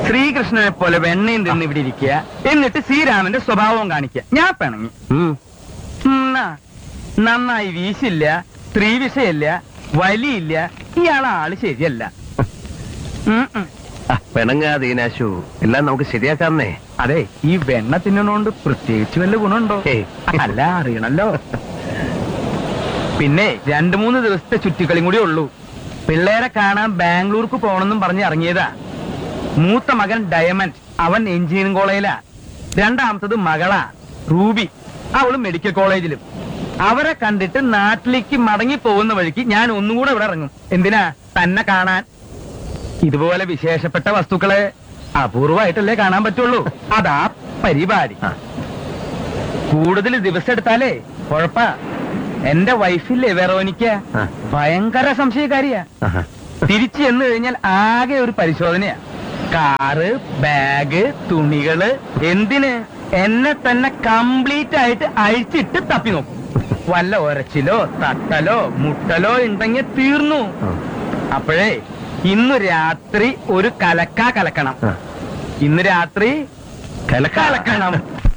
ശ്രീകൃഷ്ണനെ പോലെ വെണ്ണയും തിന്ന് ഇവിടെ ഇരിക്കുക എന്നിട്ട് ശ്രീരാമന്റെ സ്വഭാവവും കാണിക്കുക ഞാൻ പിണങ്ങി ഉം. എന്നാ, നന്നായി വീശില്ല സ്ത്രീ വിഷയല്ല വലിയില്ല ഇയാളെ ആള് ശരിയല്ല ഉം, ഉം. ആ, പിണങ്ങാതെ ഈനാശു എല്ലാം നമുക്ക് ശരിയാക്കാന്നേ അതെ ഈ വെണ്ണ തിന്നണോണ്ട് പ്രത്യേകിച്ച് വല്ല ഗുണമുണ്ടോ ഏയ്. അല്ല അറിയണല്ലോ പിന്നെ രണ്ടു മൂന്ന് ദിവസത്തെ ചുറ്റിക്കളിയും കൂടി ഉള്ളൂ പിള്ളേരെ കാണാൻ ബാംഗ്ലൂർക്ക് പോണെന്നും പറഞ്ഞ് ഇറങ്ങിയതാ മൂത്ത മകൻ ഡയമണ്ട് അവൻ എഞ്ചിനീയറിംഗ് കോളേജിലാ രണ്ടാമത്തത് മകളാ റൂബി അവള് മെഡിക്കൽ കോളേജിലും അവരെ കണ്ടിട്ട് നാട്ടിലേക്ക് മടങ്ങി പോകുന്ന വഴിക്ക് ഞാൻ ഒന്നുകൂടെ ഇവിടെ ഇറങ്ങും എന്തിനാ തന്നെ കാണാൻ ഇതുപോലെ വിശേഷപ്പെട്ട വസ്തുക്കളെ അപൂർവമായിട്ടല്ലേ കാണാൻ പറ്റുള്ളൂ അതാ പരിപാടി ആ. കൂടുതൽ ദിവസം എടുത്താലേ കുഴപ്പ എന്റെ വൈഫില്ലേ വെറോനിക്ക ആ. ഭയങ്കര സംശയക്കാരിയാ ആഹാ. തിരിച്ചു ചെന്ന് കഴിഞ്ഞാൽ ആകെ ഒരു പരിശോധനയാ കാറ് ബാഗ് തുണികള് എന്തിന് എന്നെ തന്നെ കംപ്ലീറ്റ് ആയിട്ട് അഴിച്ചിട്ട് തപ്പി നോക്കും വല്ല ഒരച്ചിലോ തട്ടലോ മുട്ടലോ ഉണ്ടെങ്കിൽ തീർന്നു ഉം. അപ്പോഴേ ഇന്ന് രാത്രി ഒരു കലക്ക കലക്കണം ആ. ഇന്ന് രാത്രി കലക്ക. കലക്കണം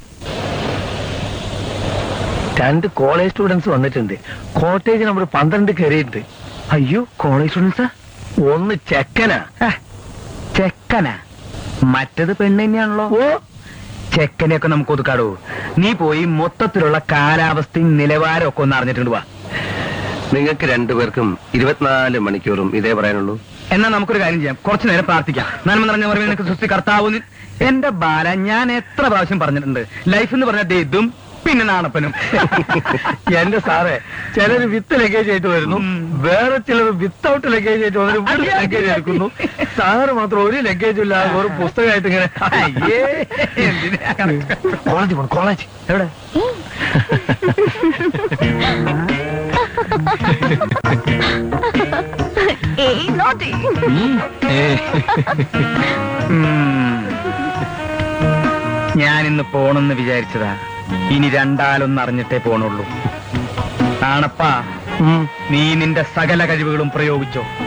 രണ്ട് കോളേജ് സ്റ്റുഡൻസ് വന്നിട്ടുണ്ട് കോട്ടേജ് നമ്പർ പന്ത്രണ്ട് കയറിയിട്ടുണ്ട് അയ്യോ കോളേജ് സ്റ്റുഡൻസ് ഒന്ന് ചെക്കനാ ചെക്കനാ മറ്റത് പെണ്ണ് തന്നെയാണല്ലോ ഓ ചെക്കനെയൊക്കെ നമുക്ക് ഒതുക്കാടോ നീ പോയി മൊത്തത്തിലുള്ള കാലാവസ്ഥയും നിലവാരവും ഒക്കെ ഒന്ന് അറിഞ്ഞിട്ടുണ്ട് വാ നിങ്ങൾക്ക് രണ്ടുപേർക്കും ഇരുപത്തിനാല് മണിക്കൂറും ഇതേ പറയാനുള്ളൂ എന്നാ നമുക്കൊരു കാര്യം ചെയ്യാം കുറച്ചു നേരം പ്രാർത്ഥിക്കാം നന്മ നിറഞ്ഞ പറയുമ്പോൾ നിനക്ക് സൃഷ്ടി കർത്താവ് എന്റെ ബാല ഞാൻ എത്ര പ്രാവശ്യം പറഞ്ഞിട്ടുണ്ട് ലൈഫ് എന്ന് പറഞ്ഞ ദേ ഇതും പിന്നെ നാണപ്പനും എന്റെ സാറേ ചിലര് വിത്ത് ലഗേജ് ആയിട്ട് വരുന്നു ഉം. വേറെ ചിലർ വിത്തൗട്ട് ലഗേജ് ആയിട്ട് വന്നിട്ട് അയ്യേ. ലഗേജ് എടുക്കുന്നു സാറ് മാത്രം ഒരു ലഗേജും ഇല്ലാതെ ഒരു പുസ്തകമായിട്ട് ഇങ്ങനെ അയ്യേ എന്തിനാ കണക്ക്? കോളേജ് പോണം കോളേജ് എവിടെ ഏയ് നോട്ടി ഞാൻ ഇന്ന് പോണെന്ന് വിചാരിച്ചതാ ഇനി രണ്ടാലൊന്ന് അറിഞ്ഞിട്ടേ പോണുള്ളൂ ആണപ്പാ നീ നിന്റെ സകല കഴിവുകളും പ്രയോഗിച്ചോ